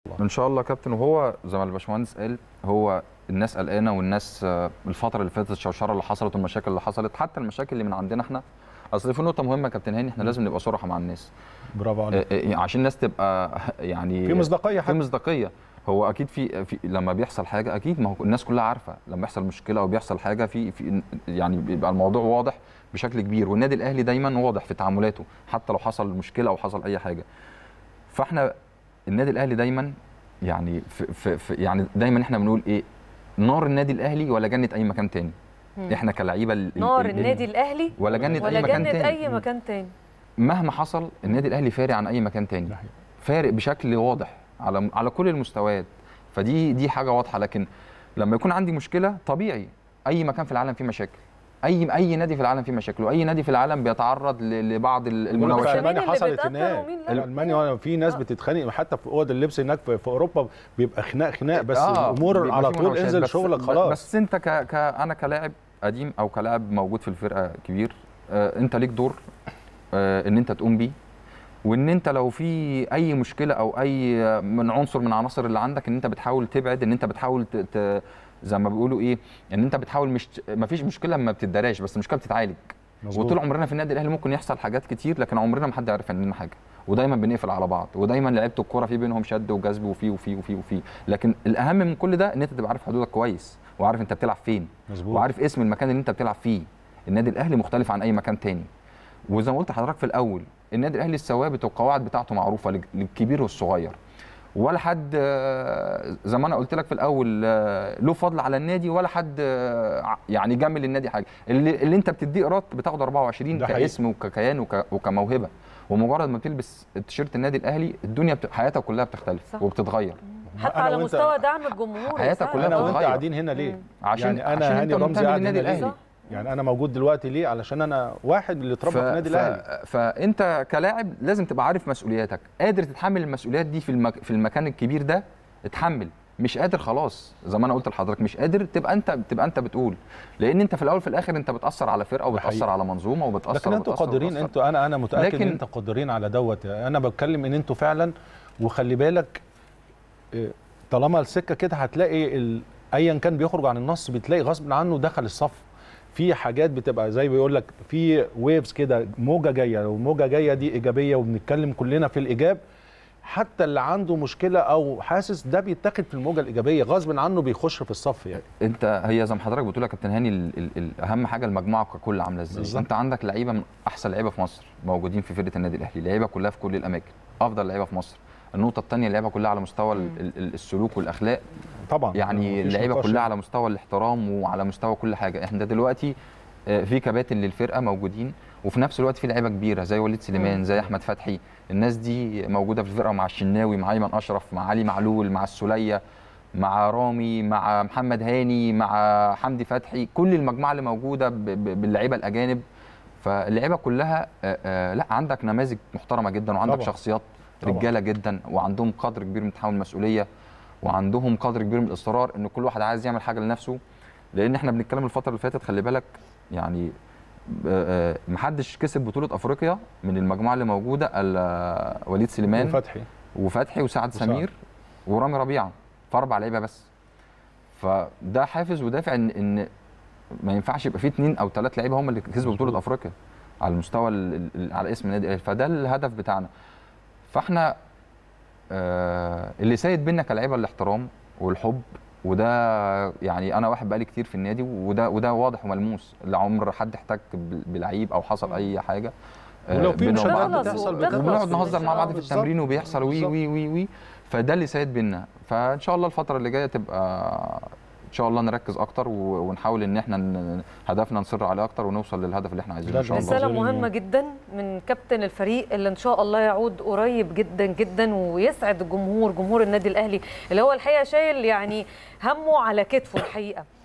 ان شاء الله يا كابتن وهو زي ما الباشمهندس قال هو الناس قلقانه والناس آه، الفتره اللي فاتت الشوشره اللي حصلت والمشاكل اللي حصلت حتى المشاكل اللي من عندنا احنا اصل في نقطه مهمه يا كابتن هاني احنا لازم نبقى صراحه مع الناس برافو عليك آه، آه، عشان الناس تبقى يعني في مصداقيه في حتى مصداقيه هو اكيد في, في لما بيحصل حاجه اكيد ما هو الناس كلها عارفه لما يحصل مشكله او بيحصل حاجه في, في يعني بيبقى الموضوع واضح بشكل كبير والنادي الاهلي دايما واضح في تعاملاته حتى لو حصل مشكله او حصل اي حاجه فاحنا النادي الاهلي دايما يعني في في في يعني دايما احنا بنقول ايه نار النادي الاهلي ولا جنه اي مكان تاني مم. احنا كلاعيبه ال- ال- نار ال- النادي الاهلي ولا جنه ولا اي مكان جنة تاني اي مكان تاني مهما حصل النادي الاهلي فارق عن اي مكان تاني ده حقيقي. فارق بشكل واضح على على كل المستويات فدي دي حاجه واضحه لكن لما يكون عندي مشكله طبيعي اي مكان في العالم فيه مشاكل اي اي نادي في العالم فيه مشاكل واي نادي في العالم بيتعرض ل- لبعض ال- بقول لك في مين المناوشات المانيا اللي حصلت بيتأثر هناك ومين لا؟ المانيا في ناس آه. بتتخانق حتى في اوض اللبس هناك في, في اوروبا بيبقى خناق خناق بس آه، الامور بيبقى على في طول مناوشات. انزل بس- شغلك ب- خلاص بس انت ك... ك... انا كلاعب قديم او كلاعب موجود في الفرقه كبير آه انت ليك دور آه ان انت تقوم بيه وان انت لو في اي مشكله او اي من عنصر من عناصر اللي عندك ان انت بتحاول تبعد ان انت بتحاول ت... ت... زي ما بيقولوا ايه ان انت بتحاول مش ما فيش مشكله ما بتتدراش بس المشكله بتتعالج مظبوط. وطول عمرنا في النادي الاهلي ممكن يحصل حاجات كتير لكن عمرنا ما حد يعرف عننا حاجه ودايما بنقفل على بعض ودايما لعيبه الكوره في بينهم شد وجذب وفي وفي وفي وفي لكن الاهم من كل ده ان انت تبقى عارف حدودك كويس وعارف انت بتلعب فين مظبوط وعارف اسم المكان اللي انت بتلعب فيه النادي الاهلي مختلف عن اي مكان تاني وزي ما قلت لحضرتك في الاول النادي الاهلي الثوابت والقواعد بتاعته معروفه لل- للكبير والصغير ولا حد آه، زي ما انا قلت لك في الاول آه، له فضل على النادي ولا حد آه، ع- يعني جمل النادي حاجه اللي, اللي انت بتديه ايراد بتاخده 24 ده حقيقي. كاسم وككيان وك- وكموهبه ومجرد ما بتلبس تيشيرت النادي الاهلي الدنيا بت... حياتك كلها بتختلف صح. وبتتغير حتى أنا على وأنت- مستوى دعم الجمهور حياتك وسعي. كلها انا وانت بتتغير. قاعدين هنا ليه مم. عشان يعني أنا عشان هاني انت رمزي منتمي قاعد للنادي هنا ليه؟ الاهلي صح. يعني انا موجود دلوقتي ليه علشان انا واحد اللي اتربى في النادي الاهلي ف... فانت كلاعب لازم تبقى عارف مسؤولياتك قادر تتحمل المسؤوليات دي في المك... في المكان الكبير ده اتحمل مش قادر خلاص زي ما انا قلت لحضرتك مش قادر تبقى انت تبقى انت بتقول لان انت في الاول في الاخر انت بتاثر على فرقه وبتاثر حقيقي. على منظومه وبتاثر لكن انتوا وبتأثر قادرين وبتأثر. انتوا انا انا متاكد لكن- ان انتوا قادرين على دوت انا بتكلم ان انتوا فعلا وخلي بالك اه، طالما السكه كده هتلاقي ال- ايا كان بيخرج عن النص بتلاقي غصب عنه دخل الصف في حاجات بتبقى زي بيقول لك في ويفز كده موجه جايه والموجه جايه دي ايجابيه وبنتكلم كلنا في الايجاب حتى اللي عنده مشكله او حاسس ده بيتاخد في الموجه الايجابيه غصب عنه بيخش في الصف يعني انت هي زي ما حضرتك بتقول يا كابتن هاني ال... ال... ال... اهم حاجه المجموعه ككل عامله ازاي بالظبط. انت عندك لعيبه من احسن لعيبه في مصر موجودين في فرقه النادي الاهلي لعيبه كلها في كل الاماكن افضل لعيبه في مصر النقطه الثانيه اللعيبه كلها على مستوى ال... ال- السلوك والاخلاق طبعا يعني مفيش اللعيبه نقاش. كلها على مستوى الاحترام وعلى مستوى كل حاجه احنا دلوقتي آه، في كباتن للفرقه موجودين وفي نفس الوقت في لعيبه كبيره زي وليد سليمان مم. زي احمد فتحي الناس دي موجوده في الفرقه مع الشناوي مع ايمن اشرف مع علي معلول مع السوليه مع رامي مع محمد هاني مع حمدي فتحي كل المجموعه اللي موجوده ب- ب- باللعيبه الاجانب فاللعيبه كلها آه، آه، لا عندك نماذج محترمه جدا وعندك طبعا. شخصيات طبعا. رجاله جدا وعندهم قدر كبير من تحمل المسؤوليه وعندهم قدر كبير من الاصرار ان كل واحد عايز يعمل حاجه لنفسه لان احنا بنتكلم الفتره اللي فاتت خلي بالك يعني آه، آه، محدش كسب بطوله افريقيا من المجموعه اللي موجوده الا وليد سليمان وفتحي وفتحي وسعد وسعد. سمير ورامي ربيعه فاربع لعيبه بس فده حافز ودافع ان ان ما ينفعش يبقى فيه اثنين او ثلاث لعيبه هم اللي كسبوا بطوله مظبوط. افريقيا على المستوى ال- ال- على اسم النادي الاهلي فده الهدف بتاعنا فاحنا آه اللي سايد بينا كلعيبه الاحترام والحب وده يعني انا واحد بقالي كتير في النادي وده وده واضح وملموس لا عمر حد احتك بال- بلعيب او حصل اي حاجه آه، ولو في بينهم مشاكل وبعض. بتحصل بتحصل بتخلص. وبنقعد نهزر مع بعض في بالظبط. التمرين وبيحصل وي بالظبط. وي وي وي فده اللي سايد بينا فان شاء الله الفتره اللي جايه تبقى ان شاء الله نركز اكتر و- ونحاول ان احنا ن- هدفنا نصر عليه اكتر ونوصل للهدف اللي احنا عايزينه ده ان شاء الله رسالة الله. مهمة جدا من كابتن الفريق اللي إن شاء الله يعود قريب جدا جدا ويسعد الجمهور جمهور النادي الأهلي اللي هو الحقيقة شايل يعني همه على كتفه الحقيقة